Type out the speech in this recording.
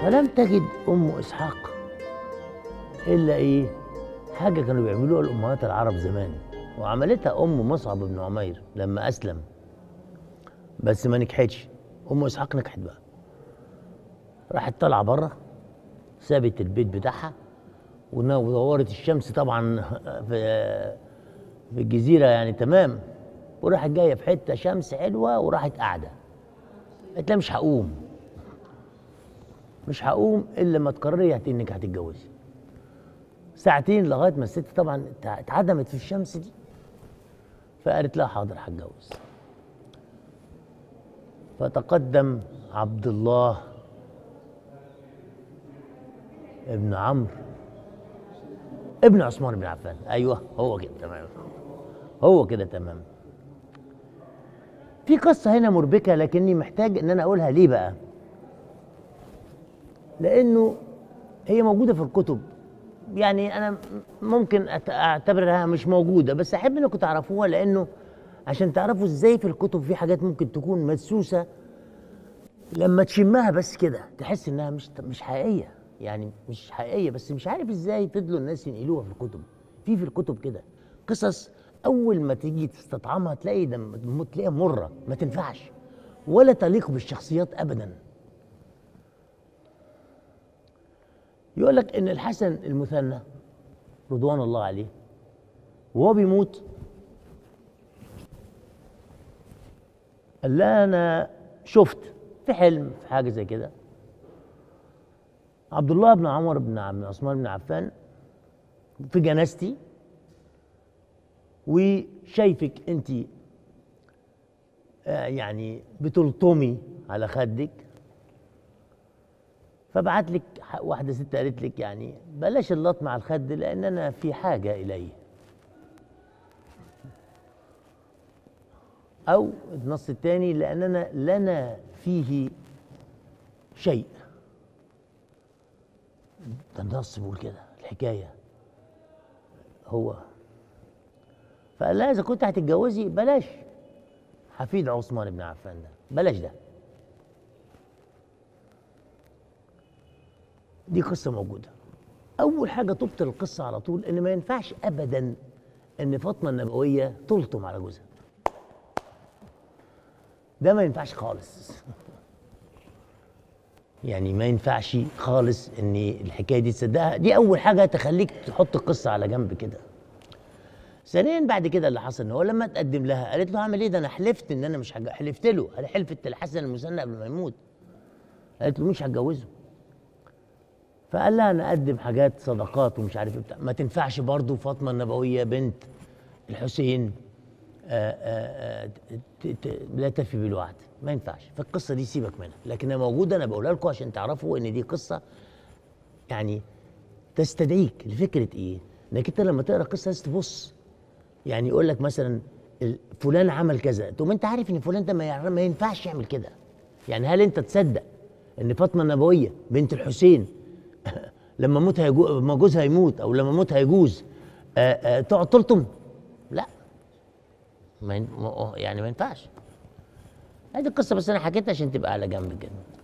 فلم تجد ام اسحاق الا ايه حاجه كانوا بيعملوها الامهات العرب زمان وعملتها ام مصعب بن عمير لما اسلم بس ما نجحتش ام اسحاق نجحت بقى راحت طالعه بره سابت البيت بتاعها ونا- ودورت الشمس طبعا في في الجزيره يعني تمام وراحت جايه في حته شمس حلوه وراحت قاعده قالت لها مش هقوم مش هقوم الا لما تقرري هت- انك هتتجوزي ساعتين لغايه ما الست طبعا اتع- اتعدمت في الشمس دي فقالت لها حاضر هتجوز فتقدم عبد الله ابن عمرو ابن عثمان بن عفان ايوه هو كده تمام هو كده تمام في قصه هنا مربكه لكني محتاج ان انا اقولها ليه بقى لانه هي موجوده في الكتب يعني انا ممكن أت- اعتبرها مش موجوده بس احب انكم تعرفوها لانه عشان تعرفوا ازاي في الكتب في حاجات ممكن تكون مدسوسه لما تشمها بس كده تحس انها مش مش حقيقيه يعني مش حقيقيه بس مش عارف ازاي فضلوا الناس ينقلوها في الكتب في في الكتب كده قصص اول ما تيجي تستطعمها تلاقي دم تلاقيها مره ما تنفعش ولا تليق بالشخصيات ابدا يقول لك ان الحسن المثنى رضوان الله عليه وهو بيموت قال لا انا شفت في حلم في حاجه زي كده عبد الله بن عمر بن عم عثمان بن عفان في جنازتي وشايفك انت آه، يعني بتلطمي على خدك فبعت لك ح- واحده ست قالت لك يعني بلاش اللطم على الخد لان انا في حاجه اليه او النص الثاني لاننا لنا فيه شيء ده النص بيقول كده الحكايه هو فقال لها اذا كنت هتتجوزي بلاش حفيد عثمان بن عفان ده بلاش ده دي قصه موجوده اول حاجه تبطل القصه على طول ان ما ينفعش ابدا ان فاطمه النبويه تلطم على جوزها ده ما ينفعش خالص يعني ما ينفعش خالص ان الحكايه دي تصدقها دي اول حاجه تخليك تحط القصه على جنب كده ثانيا بعد كده اللي حصل ان هو لما تقدم لها قالت له هعمل ايه ده انا حلفت ان انا مش هج... حلفت له انا حلفت الحسن المثنى قبل ما يموت قالت له مش هتجوزه فقال لها انا اقدم حاجات صدقات ومش عارف ايه بتاع ما تنفعش برضه فاطمه النبويه بنت الحسين آآ آآ ت- ت- لا تفي بالوعد ما ينفعش فالقصه دي سيبك منها لكنها موجوده انا بقولها لكم عشان تعرفوا ان دي قصه يعني تستدعيك لفكره ايه؟ انك انت لما تقرا قصه لازم تبص يعني يقول لك مثلا ال- فلان عمل كذا تقوم انت عارف ان فلان ده ما, يعرف ما ينفعش يعمل كده يعني هل انت تصدق ان فاطمه النبويه بنت الحسين لما موت هيجو لما جوزها يموت او لما موت هيجوز آآ آآ تقعد تلطم لا ما ين- ما- يعني ما ينفعش هذه القصه بس انا حكيتها عشان تبقى على جنب كده